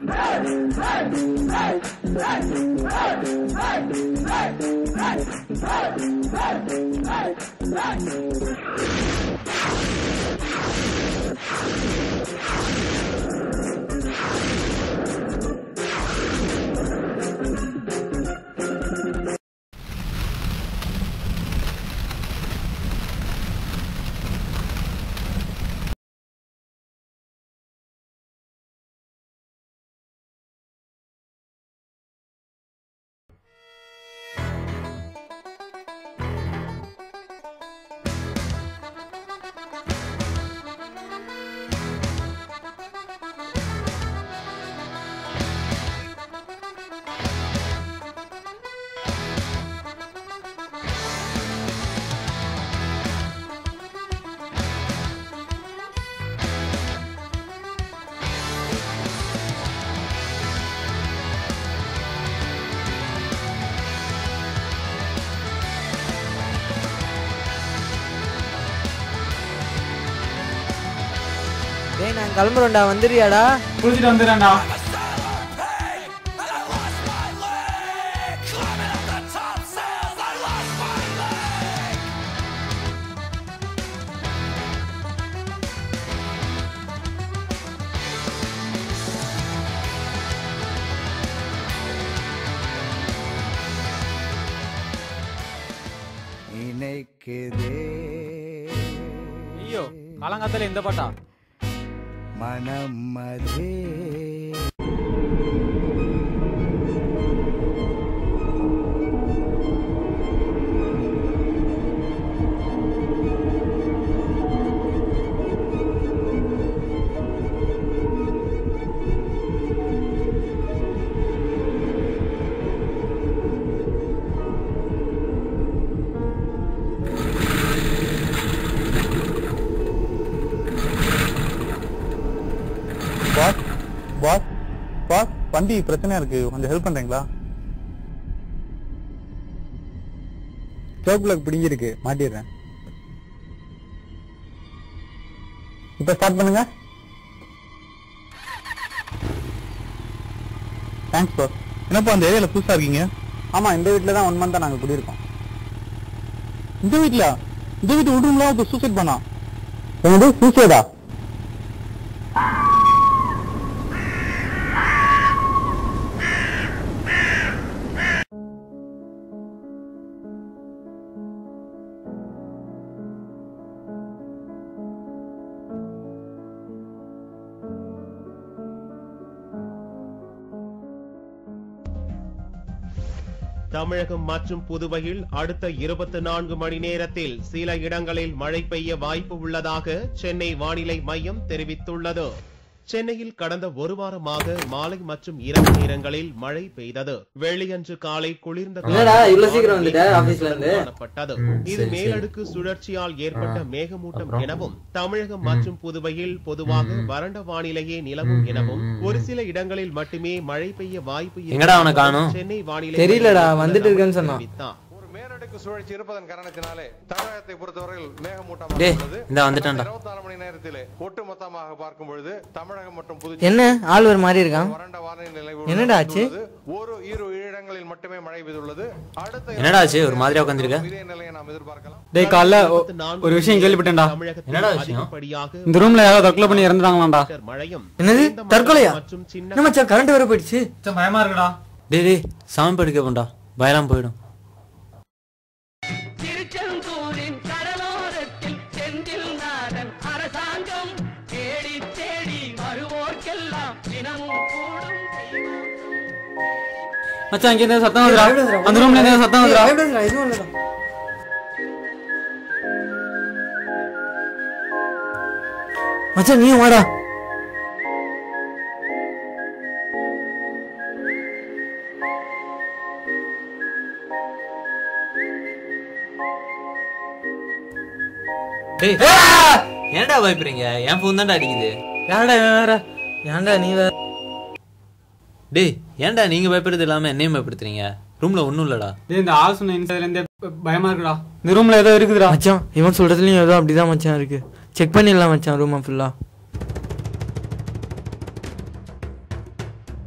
டேய் நான் கிளம்புறேன்டா வந்துடுறியாடா குளிச்சுட்டு வந்துடுறேன்டா நினைக்குதே ஐயோ காலங்காத்தால இந்த பாட்டா மனம் அதே பாஸ் பாஸ் பாஸ் வண்டி பிரச்சனையா இருக்கு கொஞ்சம் ஹெல்ப் பண்றீங்களா ஸ்டோக் பிளக் பிடிங்கிருக்கு மாட்டிடுறேன் இப்ப ஸ்டார்ட் பண்ணுங்க தேங்க்ஸ் பாஸ் என்னப்பா அந்த ஏரியால புதுசா இருக்கீங்க ஆமா இந்த வீட்ல தான் ஒன் மந்த்தா நாங்க குடியிருக்கோம் இந்த வீட்ல இந்த வீட்டு விடுங்களா இப்ப சூசைட் பண்ணா என்னது சூசைடா தமிழகம் மற்றும் புதுவையில் அடுத்த இருபத்தி நான்கு மணி நேரத்தில் சில இடங்களில் மழை பெய்ய வாய்ப்பு உள்ளதாக சென்னை வானிலை மையம் தெரிவித்துள்ளது சென்னையில் கடந்த ஒரு வாரமாக மாலை மற்றும் இரவு நேரங்களில் மழை பெய்தது வெள்ளியன்று காலை குளிர்ந்த என்னடா, காற்று இவ்வளவு சீக்கிரம் வானிலை வந்துட்ட ஆபீஸ்ல இருந்து? காணப்பட்டது இது மேலடுக்கு சுழற்சியால் ஏற்பட்ட மேகமூட்டம் எனவும் தமிழகம் மற்றும் புதுவையில் பொதுவாக வறண்ட வானிலையே நிலவும் எனவும் ஒரு சில இடங்களில் மட்டுமே மழை பெய்ய வாய்ப்பு எங்கடா அவனை இருப்பதாக காணோம்? சென்னை வானிலை தெரியலடா, மையம் வந்துட்டு இருக்கேன்னு சொன்னான். தெரிவித்தார். ஒரு மேலடுக்கு சுழற்சி இருப்பதன் காரணத்தினாலே தமிழகத்தை பொறுத்தவரையில் மேகமூட்டமாக டேய், உள்ளது இந்தா வந்துட்டான்டா. இருபத்தி நாலு மணி நேரத்திலே ஒட்டுமொத்தமாக பார்க்கும் பொழுது தமிழகம் மற்றும் என்ன ஆள் ஒரு மாதிரி இருக்கான் வறண்ட வானிலை நிலை என்னடா ஆச்சு? உள்ளது. ஒரு இரு இடங்களில் மட்டுமே மழை பெய்துள்ளது அடுத்த என்னடா ஆச்சு? ஒரு மாதிரியா உட்கார்ந்திருக்க? இதே நிலையை நாம் எதிர்பார்க்கலாம் டேய் காலைல ஒ- இருபத்தி நான்கு ஒரு விஷயம் கேள்விப்பட்டேன்டா தமிழகத்தில் என்னடா விஷயம்? அதிகப்படியாக இந்த ரூம்ல யாராவது தற்கொலை பண்ணி இறந்துட்டாங்களாம்டா மழையும் என்னது குறைந்த மழை தற்கொலையா மற்றும் சின்ன என்ன மச்சான் கரண்ட் வர போயிடுச்சு பயமா இருக்குடா டேய் டேய் சாமி படுக்க போண்டா பயலாம் போயிடும் திருச்செந்தூரின் கடலோரத்தில் செந்தில் நாதன் அரசாங்கம் தேடி தேடி வருவோர்க்கெல்லாம் தினமும் கூடும் தெய்வம் மச்சான் இங்க இருந்து சத்தம் வந்துடா அந்த ரூம்ல இருந்து சத்தம் வந்துடா பயப்படாதடா, எதுவும் இல்லடா. மச்சான் நீ வாடா டேய் ஏன்டா பயப்படுறீங்க என் ஃபோன் தான்டா அடிக்குது யாரடா இவன் வேற ஏன்டா நீ வேற டேய் ஏன்டா நீங்க பயப்படுறது இல்லாம என்னையும் பயப்படுத்துறீங்க ரூம்ல ஒண்ணும் இல்லடா டேய் இந்த ஆள் சொன்ன இன்சைட்ல இருந்தே ப- பயமா இருக்குடா இந்த ரூம்ல ஏதோ இருக்குதுடா மச்சான் இவன் சொல்றதுலயும் ஏதோ அப்படிதான் மச்சான் இருக்கு செக் பண்ணிடலாம் மச்சான் ரூமா ஃபுல்லா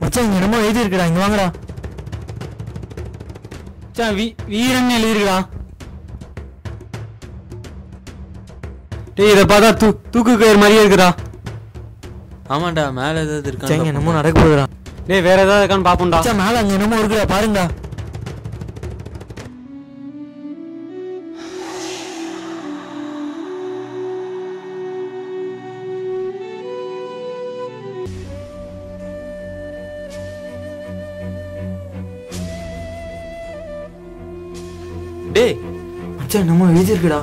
மச்சான் இங்க என்னமோ எழுதி இருக்குடா இங்க வாங்கடா மச்சான் வீ வீரன் எழுதிருக்கா டேய் இதை பார்த்தா தூ தூக்கு கயிறு மாதிரியே இருக்குடா ஆமாண்டா மேல ஏதாவது மச்சான் இங்க இருக்கா என்னமோ நடக்க போகுதுடா டேய் வேற ஏதாவது இருக்கான்னு பாப்போம்டா மச்சான் மேல அங்க என்னமோ இருக்குடா பாருங்கடா டேய் மச்சான் என்னமோ எழுதி இருக்குடா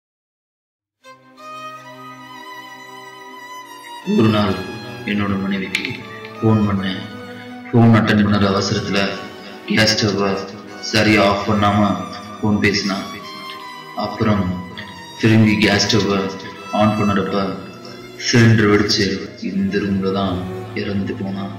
ஒரு நாள் என்னோட மனைவிக்கு ஃபோன் பண்ணேன் ஃபோன் அட்டன் பண்ணுற அவசரத்தில் கேஸ் ஸ்டவ்வை சரியாக ஆஃப் பண்ணாமல் ஃபோன் பேசினான் அப்புறம் திரும்பி கேஸ் ஸ்டவ்வை ஆன் பண்ணுறப்ப சிலிண்டர் வெடிச்சு இந்த ரூமில் தான் இறந்து போனான்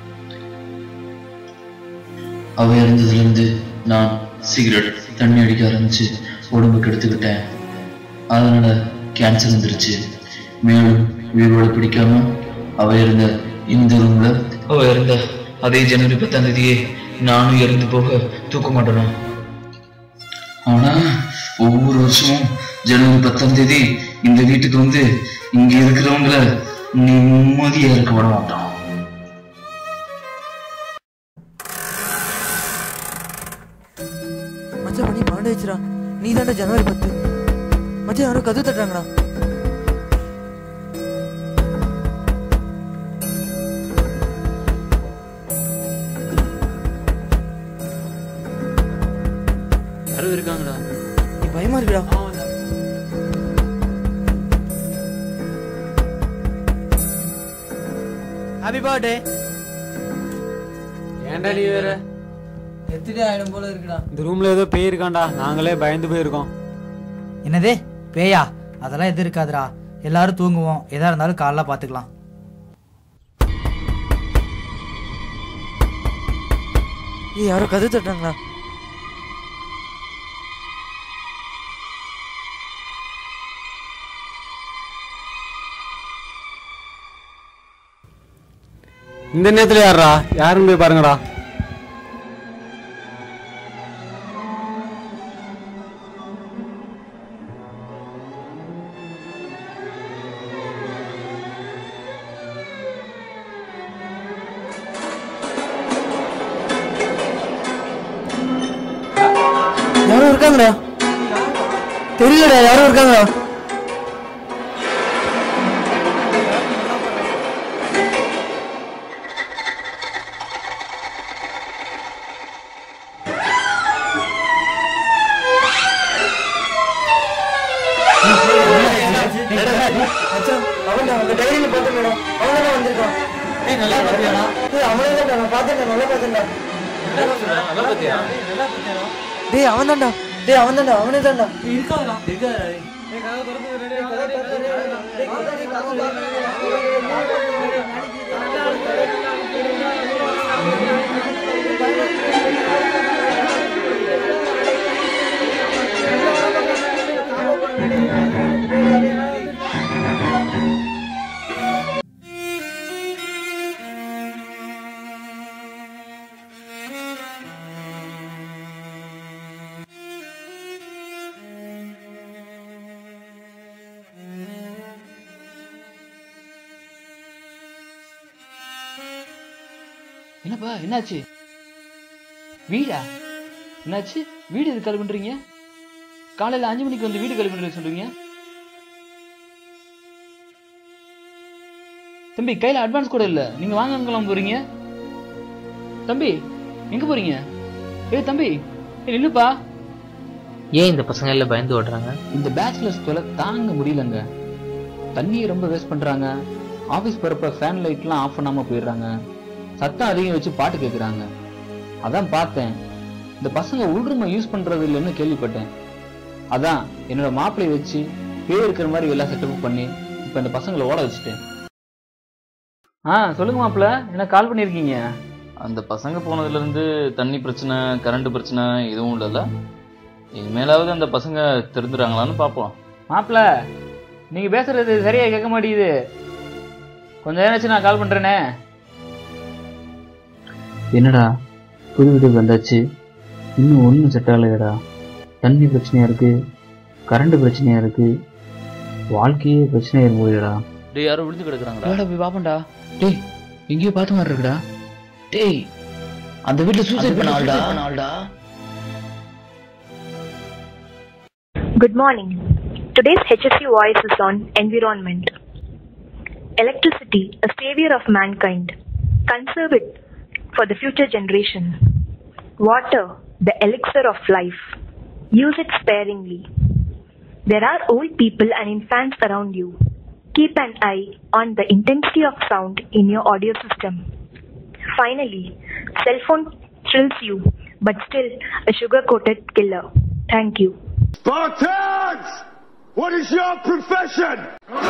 அவ இறந்ததுலேருந்து நான் சிகரெட் தண்ணி அடிக்க ஆரம்பிச்சு உடம்புக்கு எடுத்துக்கிட்டேன் அதனால கேன்சர் வந்துருச்சு மேலும் உயிரோட பிடிக்காம அவ இருந்த இந்த ரூம்ல அவ இருந்த அதே ஜனவரி பத்தாம் தேதியே நானும் இறந்து போக தூக்க மாட்டேனா ஆனா ஒவ்வொரு வருஷமும் ஜனவரி பத்தாம் தேதி இந்த வீட்டுக்கு வந்து இங்க இருக்கிறவங்கள நிம்மதியா இருக்க விட மாட்டான் மச்சான் மணி பன்னெண்டு ஆயிடுச்சுடா நீ தாண்டா ஜனவரி பத்து மச்சான் யாரோ கதவு தட்டுறாங்கடா யாரும் இருக்காங்கடா நீ பயமா இருக்குடா ஹாப்பி பர்த்டே ஏன்டா நீ வேற எத்தனை ஆயிடும் போல இருக்குடா இந்த ரூம்ல ஏதோ பேய் இருக்கான்டா நாங்களே பயந்து போயிருக்கோம் என்னது பேயா அதெல்லாம் எது இருக்காதுடா எல்லாரும் தூங்குவோம் எதா இருந்தாலும் காலைல பார்த்துக்கலாம் ஏய் யாரோ கதவு தட்டுறாங்களா இந்த நேரத்துல யாரா யாருன்னு போய் பாருங்கடா யாரோ இருக்காங்கடா தெரியலடா யாரோ இருக்காங்கடா மச்சான், அவன்டா, அந்த diary ல பார்த்தேன் மேடம். அவன்தான்டா வந்திருக்கான். ஏய், அவனேதான்டா, நான் பார்த்தேன்டா, நல்லா பார்த்தேன்டா. டேய் அவன்தான்டா டேய் அவன்தான்டா அவனே தான்டா என்னப்பா என்னாச்சு வீடா என்னாச்சு வீடு எது காலி பண்றீங்க காலையில அஞ்சு மணிக்கு வந்து வீடு காலி பண்றீங்க சொல்றீங்க தம்பி கையில அட்வான்ஸ் கூட இல்ல நீங்க வாங்க அங்கெல்லாம் போறீங்க தம்பி எங்க போறீங்க ஏய் தம்பி ஏய் நில்லுப்பா ஏன் இந்த பசங்க எல்லாம் பயந்து ஓடுறாங்க இந்த பேச்சுலர்ஸ் தொலை தாங்க முடியலங்க தண்ணியை ரொம்ப வேஸ்ட் பண்றாங்க ஆபீஸ் போறப்ப ஃபேன் லைட்லாம் ஆஃப் பண்ணாம போயிடுறாங்க சத்தம் அதிகம் வச்சு பாட்டு கேட்குறாங்க அதான் பார்த்தேன் இந்த பசங்க உள்ரூமை யூஸ் பண்றது இல்லைன்னு கேள்விப்பட்டேன் அதான் என்னோட மாப்பிள்ளையை வச்சு பேர் இருக்கிற மாதிரி எல்லா செட்டப்பும் பண்ணி இப்போ இந்த பசங்களை ஓட வச்சுட்டேன் ஆ சொல்லுங்க மாப்பிள்ள என்ன கால் பண்ணியிருக்கீங்க அந்த பசங்க போனதுல இருந்து தண்ணி பிரச்சனை கரண்ட் பிரச்சனை எதுவும் இல்லைல்ல இனிமேலாவது அந்த பசங்க திருந்துறாங்களான்னு பார்ப்போம் மாப்பிள்ள நீங்க பேசுறது சரியா கேட்க மாட்டேங்குது கொஞ்ச நேரம் கழிச்சு நான் கால் பண்றேனே என்னடா புது வீட்டுக்கு வந்தாச்சு இன்னும் ஒன்றும் செட் ஆகலையடா தண்ணி பிரச்சனையா இருக்கு கரண்ட் பிரச்சனையா இருக்கு வாழ்க்கையே பிரச்சனையா முடியலடா டேய் யாரோ விழுந்து கிடக்குறாங்கடா வாடா போய் பாப்பண்டா டேய் எங்கேயோ பார்த்த மாதிரி இருக்குடா டேய் அந்த வீட்டுல சூசைட் பண்ண ஆள்டா Good morning. Today's HSC voice is on environment. Electricity, a savior of mankind. Conserve it for the future generation. Water, the elixir of life. Use it sparingly. There are old people and infants around you. Keep an eye on the intensity of sound in your audio system. Finally, cell phone thrills you, but still a sugar coated killer. Thank you. Spartans! What is your profession?